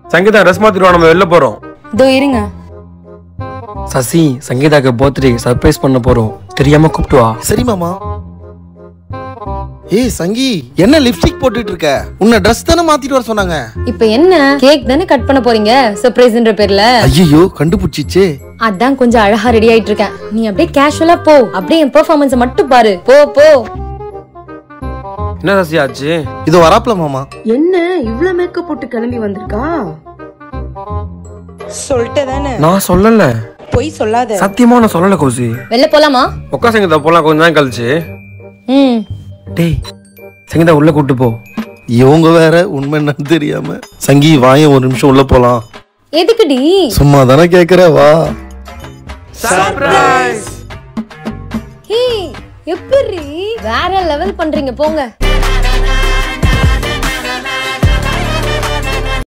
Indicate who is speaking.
Speaker 1: Sangeetha dress மாத்திடுவா நம்ம வெளில போறோம்
Speaker 2: இதோ இருங்க
Speaker 1: சசி சங்கீதாக்கு பர்த்டே சர்ப்ரைஸ் பண்ண போறோம் தெரியாம கூப்பிட்டு வா
Speaker 3: சரி மாமா ஏய் சங்கி என்ன லிப்ஸ்டிக் போட்டுட்டு இருக்க உன்னை ட்ரெஸ் தானே மாத்திட்டு வர சொன்னாங்க
Speaker 2: இப்போ என்ன கேக் தானே கட் பண்ண போறீங்க சர்ப்ரைஸ்ன்ற பேர்ல
Speaker 3: ஐயோ கண்டுபிடிச்சிச்சே
Speaker 2: அதான் கொஞ்சம் அழகா ரெடி ஆயிட்டு இருக்கேன் நீ அப்படியே கேஷுவலா போ அப்படியே என் பெர்ஃபார்மன்ஸ் மட்டும் பாரு போ போ
Speaker 1: என்ன சசி ஆச்சு
Speaker 3: இது வராப்ல மாமா
Speaker 4: என்ன இவ்ளோ மேக்கப் போட்டு கிளம்பி வந்திருக்கா
Speaker 5: சொல்லிட்டு தானே
Speaker 1: நான் சொல்லல
Speaker 5: பொய் சொல்லாத
Speaker 1: சத்தியமா நான் சொல்லல கௌசி
Speaker 2: வெளில போலாமா
Speaker 1: உக்கா சங்கீதா போலாம் கொஞ்ச நேரம் கழிச்சு
Speaker 2: ம்
Speaker 1: டேய் சங்கீதா உள்ள கூட்டு போ
Speaker 3: இவங்க வேற உண்மை என்னன்னு தெரியாம சங்கி வாயன் ஒரு நிமிஷம் உள்ள போலாம்
Speaker 2: எதுக்குடி
Speaker 3: சும்மா தானே கேக்குற வா
Speaker 2: ஹே எப்படி வேற லெவல் பண்றீங்க போங்க